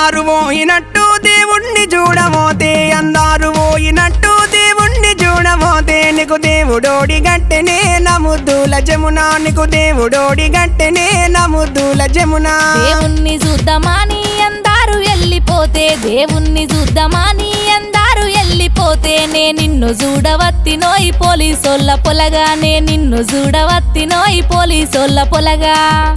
అందారు పోయినట్టు దేవుణ్ణి చూడమోతే అందారు పోయినట్టు దేవుణ్ణి చూడమోతే నీకు దేవుడోడి గట్టెనే నముద్దుల జమున నీకు దేవుడోడి గట్టెనే నముద్దుల జమున దేవుణ్ణి చూద్దామని అందారు వెళ్ళిపోతే దేవుణ్ణి చూద్దామని అందారు వెళ్ళిపోతే నే నిన్ను చూడవత్తినోయి పోలీసోళ్ళ పొలగా నే నిన్ను చూడవత్తినోయి పోలీసోళ్ళ పొలగా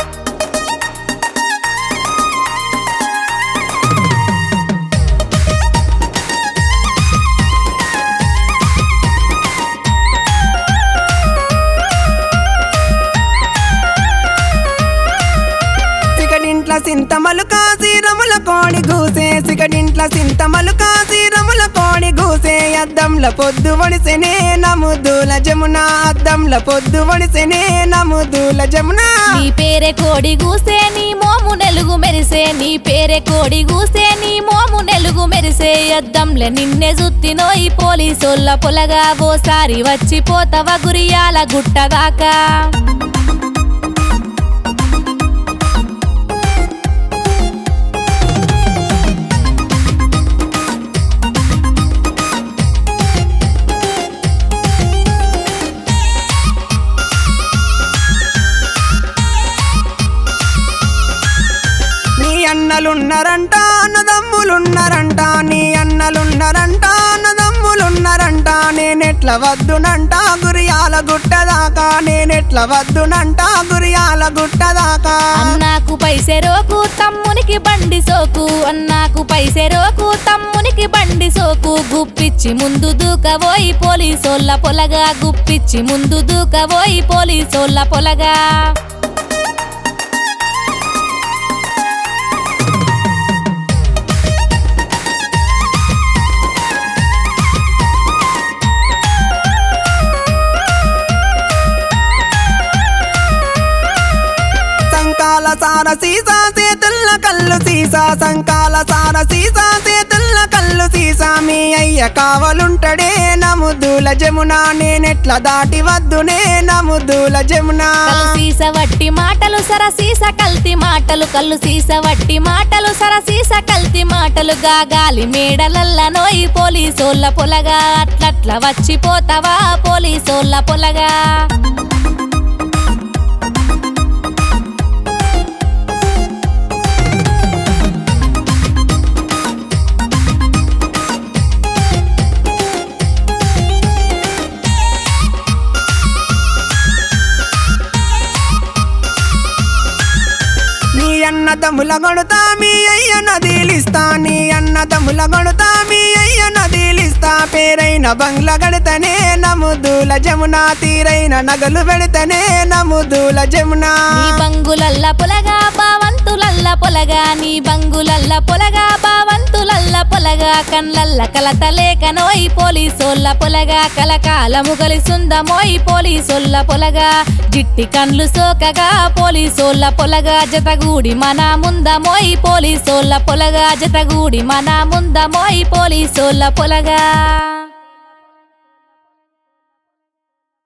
సిగడింట్ల సింతమలు కాసీరముల కోడి గూసే సిగడింట్ల సింతమలు కాసీరముల కోడి గూసే అద్దంల పొద్దు వడిసెనే నముదుల జమున అద్దంల పొద్దు వడిసెనే నముదుల జమున నీ పేరే కోడి గూసే నీ మోము నెలుగు మెరిసే నీ పేరే కోడి గూసే నీ మోము నెలుగు మెరిసే అద్దంలే నిన్నే జుత్తినోయి పోలీసోళ్ళ పొలగా ఓసారి వచ్చిపోతవ గురియాల గుట్టదాకా నీ అన్నలున్నారంట అన్నదమ్ములున్నారంట నీ అన్నలున్నారంట అన్నదమ్ములున్నారంట నేనెట్ల వద్దునంట గురియాల గుట్టదాకా నేనెట్ల వద్దునంట గురియాల గుట్టదాకా అన్నాకు పైసెరోకు తమ్మునికి బండి సోకు అన్నాకు పైసెరోకు తమ్మునికి బండి సోకు గుప్పిచ్చి ముందు దూకబోయి పోలీసోళ్ళ పొలగా గుప్పిచ్చి ముందు దూకబోయి పోలీసోళ్ళ పొలగా సంకాల సార సీసా చేతుల్ల కళ్ళు సీసా సంకాల సార సీసా చేతుల్ల కళ్ళు సీసా మీ అయ్య కావలుంటడే నముదుల జమున నేనెట్ల దాటి వద్దునే నముదుల జమున కళ్ళు సీస వట్టి మాటలు సరసీస కల్తి మాటలు కళ్ళు సీస వట్టి మాటలు సరసీస కల్తి మాటలు గాగాలి మేడలల్ల నోయి పోలీసోళ్ళ పొలగా అట్లట్ల వచ్చిపోతావా పోలీసోళ్ళ పొలగా నీ అన్న తమ్ముల గొడతా మీ అయ్య నదిలిస్తా నీ అన్న తమ్ముల గొడతా మీ అయ్య నదిలిస్తా పేరైన బంగ్ల గడతనే నముదుల జమున తీరైన నగలు పెడతనే నముదుల జమున నీ బంగులల్ల పొలగా బావంతులల్ల పొలగా నీ బంగులల్ల పొలగా బావంతులల్ల పొలగా కళ్ళల్ల కలత లేక నోయి పోలీసోళ్ళ పొలగా కలకాలము కలిసుందమోయి పోలీసోళ్ళ పొలగా జిట్టి కండ్లు సోకగా పోలీసోళ్ళ పొలగా జతగూడి మన ముందమోయి పోలీసోళ్ళ పొలగా జతగూడి మన ముందమోయి పోలీసోళ్ళ పొలగా